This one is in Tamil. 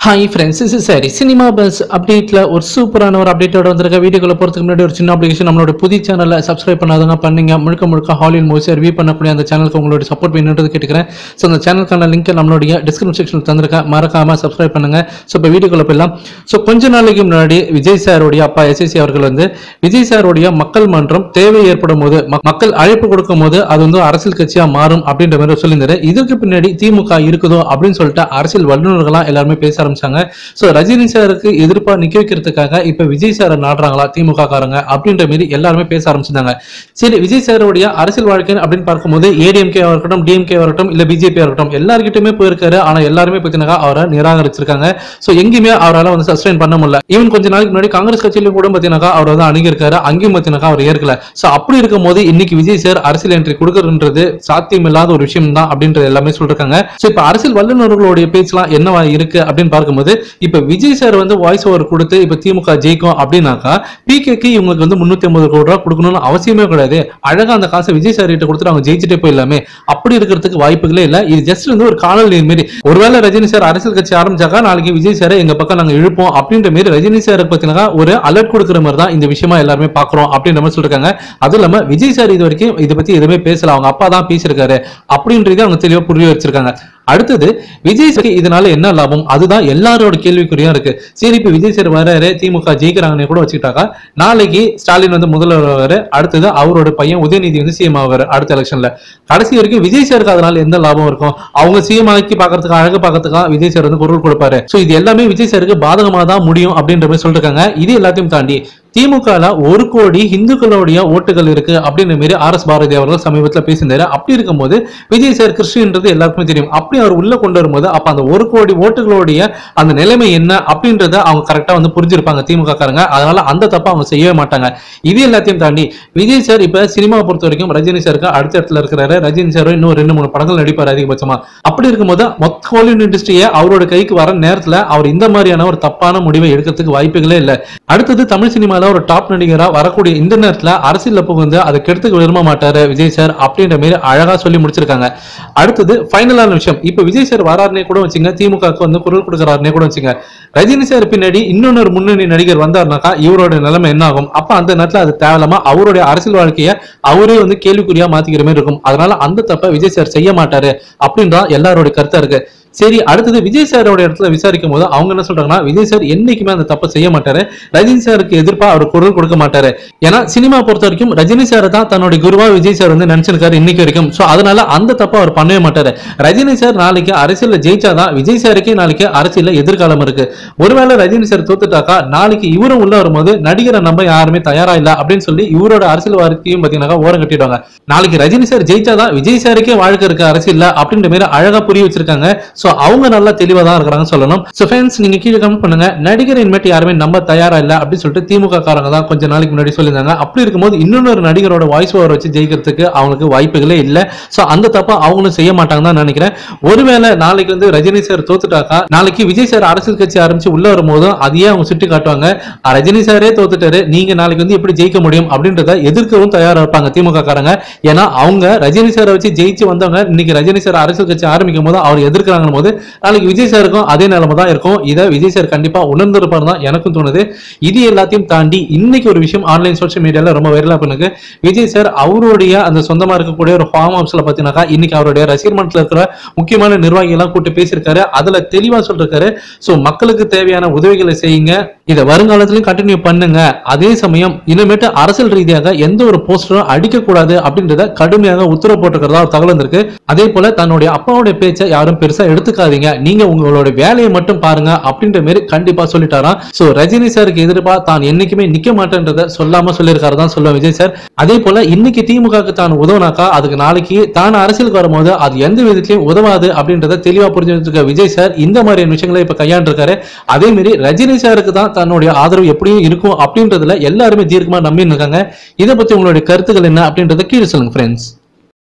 ஹாய் ஃப்ரெண்ட்ஸ் இஸ் சரி சினிமா பஸ் அப்டேட்ல ஒரு சூப்பரான ஒரு அப்டேட்டோட வந்திருக்க வீடியோக்குள்ள போறதுக்கு முன்னாடி ஒரு சின்ன அப்ளிகேஷன் நம்மளோட புதிய சேனலை சப்ஸ்கிரைப் பண்ணாதவங்க பண்ணீங்க முழுக்க முழுக்க ஹாலிவுட் மூவிஸ் ரிவ்யூ பண்ணக்கூடிய அந்த சேனலுக்கு உங்களோட சப்போர்ட் வேணுன்றது கேட்டுக்கிறேன் ஸோ அந்த சேனலுக்கான லிங்க் நம்மளுடைய டிஸ்கிரிப்ஷன் செக்ஷனில் தந்திருக்கேன் மறக்காம சப்ஸ்கிரைப் பண்ணுங்க ஸோ இப்போ வீடியோக்குள்ள போயிடலாம் ஸோ கொஞ்ச நாளைக்கு முன்னாடி விஜய் சாருடைய அப்பா எஸ்எஸ்சி அவர்கள் வந்து விஜய் சாருடைய மக்கள் மன்றம் தேவை ஏற்படும் போது மக்- மக்கள் அழைப்பு கொடுக்கும் போது அது வந்து அரசியல் கட்சியா மாறும் அப்படின்ற மாதிரி சொல்லியிருந்தாரு இதுக்கு பின்னாடி திமுக இருக்குதோ அப்படின்னு சொல்லிட்டு அரசியல் வல்லுநர்களாம் எல்லாருமே பேச ஆரம்பிச்சாங்க சோ ரஜினி சாருக்கு எதிர்ப்பா நிக்க வைக்கிறதுக்காக இப்ப விஜய் சாரை நாடுறாங்களா திமுக காரங்க அப்படின்ற மாதிரி எல்லாருமே பேச ஆரம்பிச்சிருந்தாங்க சரி விஜய் சாருடைய அரசியல் வாழ்க்கை அப்படின்னு பார்க்கும்போது ஏடிஎம்கே இருக்கட்டும் டிஎம்கே இருக்கட்டும் இல்ல பிஜேபி இருக்கட்டும் எல்லார்கிட்டயுமே போயிருக்காரு ஆனா எல்லாருமே பார்த்தீங்கன்னா அவரை நிராகரிச்சிருக்காங்க சோ எங்கேயுமே அவரால வந்து சஸ்டைன் பண்ண முடியல ஈவன் கொஞ்ச நாளைக்கு முன்னாடி காங்கிரஸ் கட்சியிலும் கூட பார்த்தீங்கன்னா அவர் வந்து அணுகியிருக்காரு அங்கேயும் பார்த்தீங்கன்னா அவர் ஏற்கல சோ அப்படி இருக்கும்போது இன்னைக்கு விஜய் சார் அரசியல் என்ட்ரி கொடுக்கறன்றது சாத்தியம் இல்லாத ஒரு விஷயம் தான் அப்படின்றது எல்லாமே சொல்றாங்க சோ இப்ப அரசியல் வல்லுநர்களுடைய பேச்செல்லாம் என்னவா இருக்கு அப்படின்னு பார்க்கும்போது இப்ப விஜய் சார் வந்து வாய்ஸ் ஓவர் கொடுத்து இப்ப திமுக ஜெயிக்கும் அப்படின்னாக்கா பிகேக்கு இவங்களுக்கு வந்து முன்னூத்தி ஐம்பது கோடி ரூபாய் கொடுக்கணும்னு அவசியமே கிடையாது அழகா அந்த காசை விஜய் சார் கிட்ட கொடுத்துட்டு அவங்க ஜெயிச்சுட்டே போயிடலாமே அப்படி இருக்கிறதுக்கு வாய்ப்புகளே இல்ல இது ஜஸ்ட் வந்து ஒரு காணொலி நீர் மாரி ஒருவேளை ரஜினி சார் அரசியல் கட்சி ஆரம்பிச்சாக்கா நாளைக்கு விஜய் சாரை எங்க பக்கம் நாங்க இழுப்போம் அப்படின்ற மாதிரி ரஜினி சாருக்கு பார்த்தீங்கன்னா ஒரு அலர்ட் கொடுக்குற மாதிரி தான் இந்த விஷயமா எல்லாருமே பாக்குறோம் அப்படின்ற மாதிரி சொல்லிருக்காங்க அதுவும் இல்லாம விஜய் சார் இது வரைக்கும் இதை பத்தி எதுவுமே பேசல அவங்க அப்பா தான் பேசியிருக்காரு அப்படின்றத அவங்க தெளிவா புரிய வச்சிருக்காங்க அடுத்தது விஜய் சார் இதனால என்ன லாபம் அதுதான் எல்லாரோட கேள்விக்குறியா இருக்கு சரி இப்ப விஜய் சார் வராரு திமுக ஜெயிக்கிறாங்கன்னு கூட வச்சுக்கிட்டாக்கா நாளைக்கு ஸ்டாலின் வந்து முதல்வர் ஆவாரு அடுத்தது அவரோட பையன் உதயநிதி வந்து சிஎம் ஆவாரு அடுத்த எலெக்ஷன்ல கடைசி வரைக்கும் விஜய் சாருக்கு அதனால எந்த லாபம் இருக்கும் அவங்க சிஎம் ஆக்கி பார்க்கறதுக்கு அழகு பார்க்கறதுக்கா விஜய் சார் வந்து குரல் கொடுப்பாரு சோ இது எல்லாமே விஜய் சாருக்கு பாதகமா தான் முடியும் அப்படின்ற மாதிரி சொல்லிருக்காங்க இது எல்லாத்தையும் தாண்டி திமுகல ஒரு கோடி இந்துக்களுடைய ஓட்டுகள் இருக்கு அப்படின்ற மாதிரி ஆர் எஸ் பாரதி அவர்கள் சமீபத்துல பேசியிருந்தாரு அப்படி இருக்கும்போது விஜய் சார் கிறிஸ்டின்றது எல்லாருக்குமே தெரியும் அப்படி அவர் உள்ள கொண்டு வரும்போது அப்ப அந்த ஒரு கோடி ஓட்டுகளுடைய அந்த நிலைமை என்ன அப்படின்றத அவங்க கரெக்டா வந்து புரிஞ்சிருப்பாங்க திமுக காரங்க அதனால அந்த தப்பை அவங்க செய்யவே மாட்டாங்க இது எல்லாத்தையும் தாண்டி விஜய் சார் இப்ப சினிமா பொறுத்த வரைக்கும் ரஜினி சாருக்கு அடுத்த இடத்துல இருக்கிறாரு ரஜினி சார் இன்னும் ரெண்டு மூணு படங்கள் நடிப்பார் அதிகபட்சமா அப்படி இருக்கும்போது மொத்த ஹாலிவுட் இண்டஸ்ட்ரியை அவரோட கைக்கு வர நேரத்துல அவர் இந்த மாதிரியான ஒரு தப்பான முடிவை எடுக்கிறதுக்கு வாய்ப்புகளே இல்லை அடுத்தது தமிழ் சினிமால ஒரு டாப் நடிகரா வரக்கூடிய இந்த நேரத்துல அரசியல்ல புகுந்து அதை கெடுத்துக்க விரும்ப மாட்டாரு விஜய் சார் அப்படின்ற மாதிரி அழகா சொல்லி முடிச்சிருக்காங்க அடுத்தது ஃபைனலான விஷயம் இப்ப விஜய் சார் வராருனே கூட வச்சுங்க திமுகவுக்கு வந்து குரல் கொடுக்குறாருனே கூட வச்சுங்க ரஜினி சார் பின்னாடி இன்னொரு முன்னணி நடிகர் வந்தாருனாக்கா இவரோட நிலைமை என்ன ஆகும் அப்ப அந்த நேரத்துல அது தேவையில்லாம அவருடைய அரசியல் வாழ்க்கைய அவரே வந்து கேள்விக்குறியா மாத்திக்கிற மாதிரி இருக்கும் அதனால அந்த தப்ப விஜய் சார் செய்ய மாட்டாரு அப்படின்றதான் எல்லாரோட கருத்தா இருக்கு சரி அடுத்தது விஜய் சாரோட இடத்துல விசாரிக்கும் போது அவங்க என்ன சொல்றாங்கன்னா விஜய் சார் என்னைக்குமே அந்த தப்பை செய்ய மாட்டாரு ரஜினி சாருக்கு எதிர்ப்பா அவர் குரல் கொடுக்க மாட்டாரு ஏன்னா சினிமா பொறுத்த வரைக்கும் ரஜினி சார் தான் தன்னுடைய குருவா விஜய் சார் வந்து நினைச்சிருக்காரு இன்னைக்கு வரைக்கும் சோ அதனால அந்த தப்பை அவர் பண்ணவே மாட்டாரு ரஜினி சார் நாளைக்கு அரசியல்ல ஜெயிச்சாதான் விஜய் சாருக்கே நாளைக்கு அரசியல்ல எதிர்காலம் இருக்கு ஒருவேளை ரஜினி சார் தோத்துட்டாக்கா நாளைக்கு இவரும் உள்ள வரும்போது நடிகரை நம்ப யாருமே தயாரா இல்ல அப்படின்னு சொல்லி இவரோட அரசியல் வாழ்க்கையும் பாத்தீங்கன்னா ஓரம் கட்டிடுவாங்க நாளைக்கு ரஜினி சார் ஜெயிச்சாதான் விஜய் சாருக்கே வாழ்க்கை இருக்கு அரசியல்ல அப்படின்ற மாதிரி அழகா புரிய வச்சிருக்காங்க சோ அவங்க நல்லா தெளிவா தான் இருக்கிறாங்க சொல்லணும் சோ ஃப்ரெண்ட்ஸ் நீங்க கீழே கமெண்ட் பண்ணுங்க நடிகர் இனிமேட்டு யாருமே நம்ப தயாரா இல்ல அப்படின்னு சொல்லிட்டு திமுக காரங்க தான் கொஞ்ச நாளைக்கு முன்னாடி சொல்லியிருந்தாங்க அப்படி இருக்கும்போது இன்னொரு நடிகரோட வாய்ஸ் ஓவர் வச்சு ஜெயிக்கிறதுக்கு அவங்களுக்கு வாய்ப்புகளே இல்ல சோ அந்த தப்ப அவங்களும் செய்ய மாட்டாங்க தான் நினைக்கிறேன் ஒருவேளை நாளைக்கு வந்து ரஜினி சார் தோத்துட்டாக்கா நாளைக்கு விஜய் சார் அரசியல் கட்சி ஆரம்பிச்சு உள்ள வரும்போதும் அதையே அவங்க சுட்டி காட்டுவாங்க "அஹ், ரஜினி சாரே தோத்துட்டாரு நீங்க நாளைக்கு வந்து எப்படி ஜெயிக்க முடியும் அப்படின்றத எதிர்க்கவும் தயாரா இருப்பாங்க திமுக காரங்க ஏன்னா அவங்க ரஜினி சாரை வச்சு ஜெயிச்சு வந்தவங்க இன்னைக்கு ரஜினி சார் அரசியல் கட்சி ஆரம்பிக்கும் போது அவர் எதிர்க்கிறாங்க போது நாளைக்கு விஜய் சாருக்கும் அதே நிலைமை தான் இருக்கும் இதை விஜய் சார் கண்டிப்பா உணர்ந்திருப்பார் தான் எனக்கும் தோணுது இது எல்லாத்தையும் தாண்டி இன்னைக்கு ஒரு விஷயம் ஆன்லைன் சோஷியல் மீடியால ரொம்ப வைரலா பண்ணுங்க விஜய் சார் அவருடைய அந்த சொந்தமா இருக்கக்கூடிய ஒரு ஃபார்ம் ஹவுஸ்ல பாத்தீங்கன்னாக்கா இன்னைக்கு அவருடைய ரசிகர் மன்றத்துல இருக்கிற முக்கியமான நிர்வாகி எல்லாம் கூட்டு பேசியிருக்காரு அதுல தெளிவா சொல்லிருக்காரு சோ மக்களுக்கு தேவையான உதவிகளை செய்யுங்க இதை வருங்காலத்திலயும் கண்டினியூ பண்ணுங்க அதே சமயம் இனிமேட்டு அரசியல் ரீதியாக எந்த ஒரு போஸ்டரும் அடிக்க கூடாது அப்படின்றத கடுமையாக உத்தரவு போட்டிருக்கிறதா ஒரு தகவல் இருக்கு அதே போல தன்னுடைய அப்பாவுடைய பேச்சை யாரும் பெருசா எடுத்துக்காதீங்க நீங்க உங்களோட வேலையை மட்டும் பாருங்க அப்படின்ற மாதிரி கண்டிப்பா சொல்லிட்டாராம் சோ ரஜினி சாருக்கு எதிர்ப்பா தான் என்னைக்குமே நிக்க மாட்டேன்றத சொல்லாம சொல்லியிருக்காரு தான் சொல்லுவேன் விஜய் சார் அதே போல இன்னைக்கு திமுகவுக்கு தான் உதவுனாக்கா அதுக்கு நாளைக்கு தான் அரசியலுக்கு வரும்போது அது எந்த விதத்திலையும் உதவாது அப்படின்றத தெளிவா புரிஞ்சு வச்சிருக்க விஜய் சார் இந்த மாதிரியான விஷயங்களை இப்ப கையாண்டிருக்காரு அதே மாதிரி ரஜினி சாருக்கு தான் தன்னுடைய ஆதரவு எப்படியும் இருக்கும் அப்படின்றதுல எல்லாருமே தீர்க்கமா நம்பி இருக்காங்க இதை பத்தி உங்களுடைய கருத்துக்கள் என்ன அப்படின்றத கீழே சொல்லுங்க ஃப்ரெண்ட்ஸ்